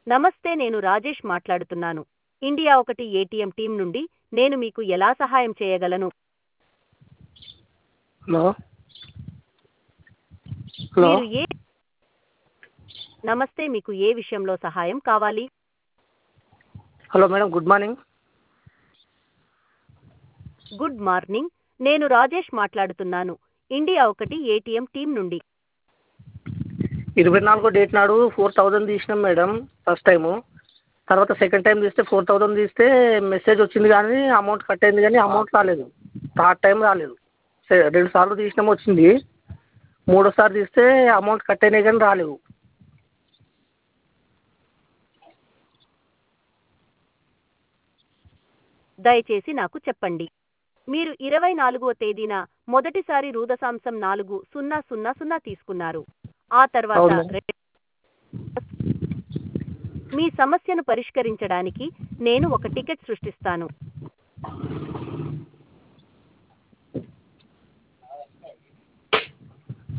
నమస్తే నేను రాజేష్ మాట్లాడుతున్నాను ఇండియా ఒకటి ఏటీఎం టీం నుండి నేను మీకు ఎలా సహాయం చేయగలను హలో హలో మీరు ఏ నమస్తే మీకు ఏ విషయంలో సహాయం కావాలి hello madam good morning good morning నేను రాజేష్ మాట్లాడుతున్నాను ఇండియా ఒకటి ఏటీఎం టీం నుండి ఇరవై నాలుగో డేట్ నాడు ఫోర్ థౌజండ్ తీసినాం మేడం ఫస్ట్ టైము తర్వాత సెకండ్ టైం తీస్తే ఫోర్ థౌజండ్ తీస్తే మెసేజ్ వచ్చింది కానీ అమౌంట్ కట్ అయింది కానీ అమౌంట్ రాలేదు థర్డ్ టైం రాలేదు సే- రెండు సార్లు తీసినాము వచ్చింది మూడోసారి తీస్తే అమౌంట్ కట్ అయినాయి కానీ రాలేవు దయచేసి నాకు చెప్పండి మీరు ఇరవై నాలుగవ తేదీన మొదటిసారి రూదసాంసం నాలుగు సున్నా సున్నా సున్నా తీసుకున్నారు ఆ తర్వాత అవును. రె- మీ సమస్యను పరిష్కరించడానికి నేను ఒక టికెట్ సృష్టిస్తాను